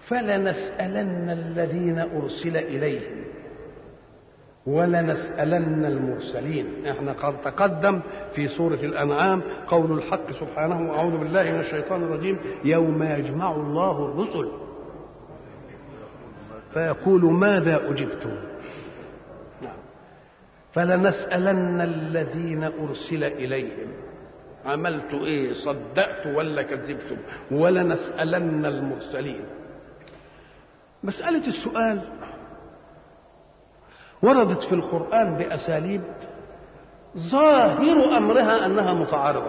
فلنسألن الذين أرسل إليهم ولنسألن المرسلين احنا قد تقدم في سورة الأنعام قول الحق سبحانه أعوذ بالله من الشيطان الرجيم يوم يجمع الله الرسل فيقول ماذا أجبتم فلنسألن الذين أرسل إليهم عملت إيه صدقت ولا كذبتم ولنسألن المرسلين مسألة السؤال وردت في القرآن بأساليب ظاهر أمرها أنها متعارضة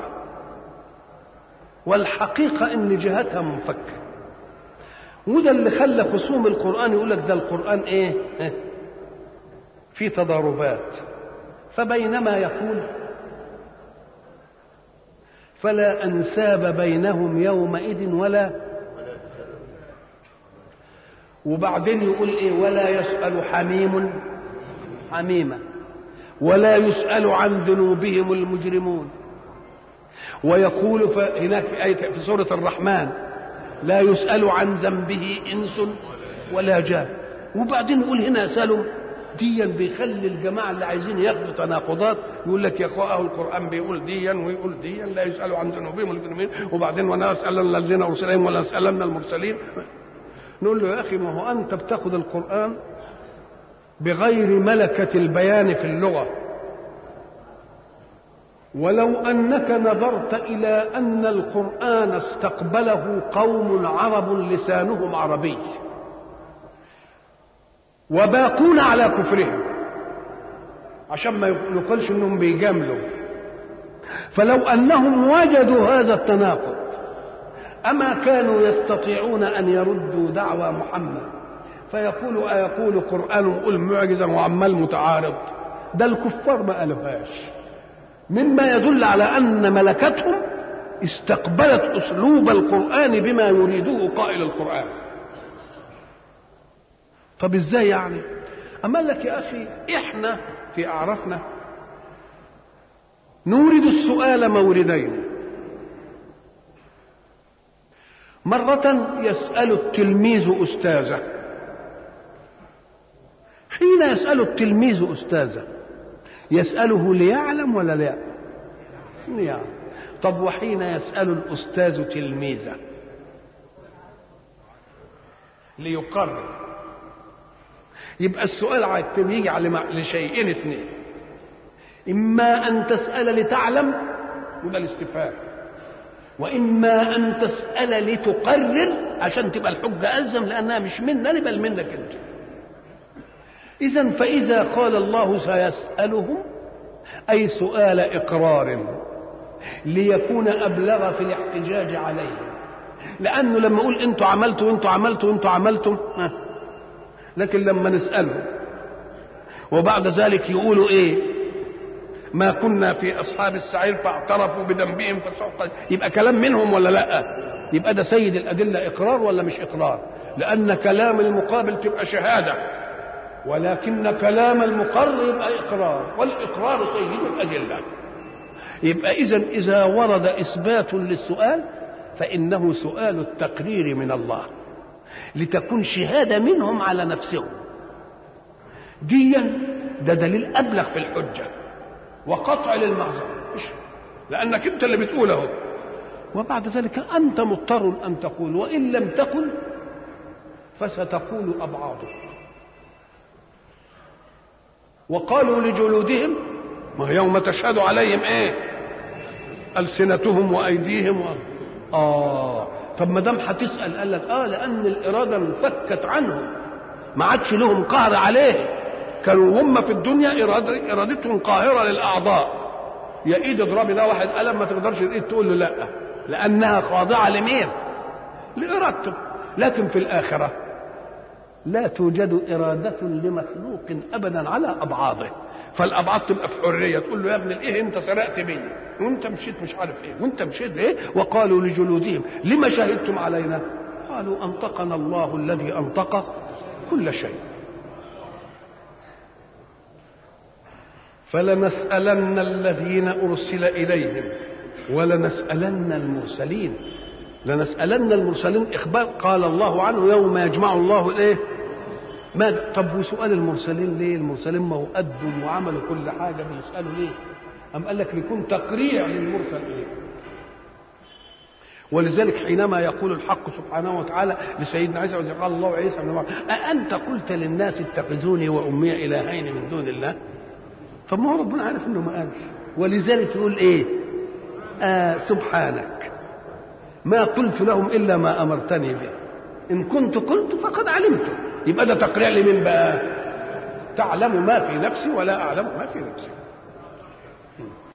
والحقيقة أن جهتها منفكة وده اللي خلى خصوم القرآن يقول لك ده القرآن إيه؟ في تضاربات فبينما يقول فلا أنساب بينهم يومئذ ولا وبعدين يقول إيه ولا يسأل حميم حميما ولا يسأل عن ذنوبهم المجرمون ويقول هناك في آية في سورة الرحمن لا يسأل عن ذنبه إنس ولا جان وبعدين يقول هنا يسألوا ديا بيخلي الجماعة اللي عايزين ياخدوا تناقضات يقول لك يا اخوة القرآن بيقول ديا ويقول ديا لا يسألوا عن ذنوبهم المجرمين وبعدين ولا يسألن الذين أرسلهم ولا يسألن المرسلين نقول له يا أخي ما هو أنت بتاخد القرآن بغير ملكة البيان في اللغة ولو أنك نظرت إلى أن القرآن استقبله قوم عرب لسانهم عربي وباقون على كفرهم عشان ما يقولش انهم بيجاملوا فلو انهم وجدوا هذا التناقض اما كانوا يستطيعون ان يردوا دعوى محمد فيقول أيقول قرآن قل معجزا وعمال متعارض ده الكفار ما قالوهاش مما يدل على أن ملكتهم استقبلت أسلوب القرآن بما يريده قائل القرآن طب ازاي يعني أما لك يا أخي إحنا في أعرافنا نورد السؤال موردين مرة يسأل التلميذ أستاذه حين يسأل التلميذ أستاذه يسأله ليعلم ولا لا ليعلم طب وحين يسأل الأستاذ تلميذه ليقرر يبقى السؤال عادة يجي على لشيئين اثنين إما أن تسأل لتعلم يبقى الاستفهام وإما أن تسأل لتقرر عشان تبقى الحجة ألزم لأنها مش مننا بل منك أنت إذا فإذا قال الله سيسألهم أي سؤال إقرار ليكون أبلغ في الاحتجاج عليه لأنه لما يقول أنتوا عملتوا وأنتوا عملتوا وأنتوا عملتوا لكن لما نسألهم وبعد ذلك يقولوا إيه ما كنا في أصحاب السعير فاعترفوا بذنبهم فسوق يبقى كلام منهم ولا لا يبقى ده سيد الأدلة إقرار ولا مش إقرار لأن كلام المقابل تبقى شهادة ولكن كلام المقر يبقى إقرار والإقرار سيد الأدلة يبقى إذا إذا ورد إثبات للسؤال فإنه سؤال التقرير من الله لتكون شهادة منهم على نفسهم ديا ده دليل أبلغ في الحجة وقطع للمعذرة لأنك أنت اللي بتقوله وبعد ذلك أنت مضطر أن تقول وإن لم تقل فستقول أبعاضك وقالوا لجلودهم ما يوم تشهد عليهم ايه ألسنتهم وأيديهم و... آه طب ما دام هتسأل قال لك آه لأن الإرادة انفكت عنهم ما عادش لهم قهر عليه كانوا هم في الدنيا إرادة إرادتهم قاهرة للأعضاء يا إيد اضربي ده واحد قلم ما تقدرش الإيد تقول له لأ لأنها خاضعة لمين؟ لإرادته لكن في الآخرة لا توجد إرادة لمخلوق أبدا على أبعاضه فالأبعاض تبقى في حرية تقول له يا ابن الإيه أنت سرقت بيا وأنت مشيت مش عارف إيه وأنت مشيت إيه وقالوا لجلودهم لما شهدتم علينا قالوا أنطقنا الله الذي أنطق كل شيء فلنسألن الذين أرسل إليهم ولنسألن المرسلين لنسألن المرسلين إخبار قال الله عنه يوم يجمع الله الإيه ما طب وسؤال المرسلين ليه المرسلين ما هو أدوا وعملوا كل حاجة بيسألوا ليه أم قال لك ليكون تقريع للمرسل إليه ولذلك حينما يقول الحق سبحانه وتعالى لسيدنا عيسى وإذ قال الله عيسى ابن مريم أأنت قلت للناس اتخذوني وأمي إلهين من دون الله طب ما هو ربنا عارف انه ما قالش ولذلك يقول ايه آه سبحانك ما قلت لهم الا ما امرتني به ان كنت قلت فقد علمت يبقى ده تقريع لمين بقى تعلم ما في نفسي ولا اعلم ما في نفسي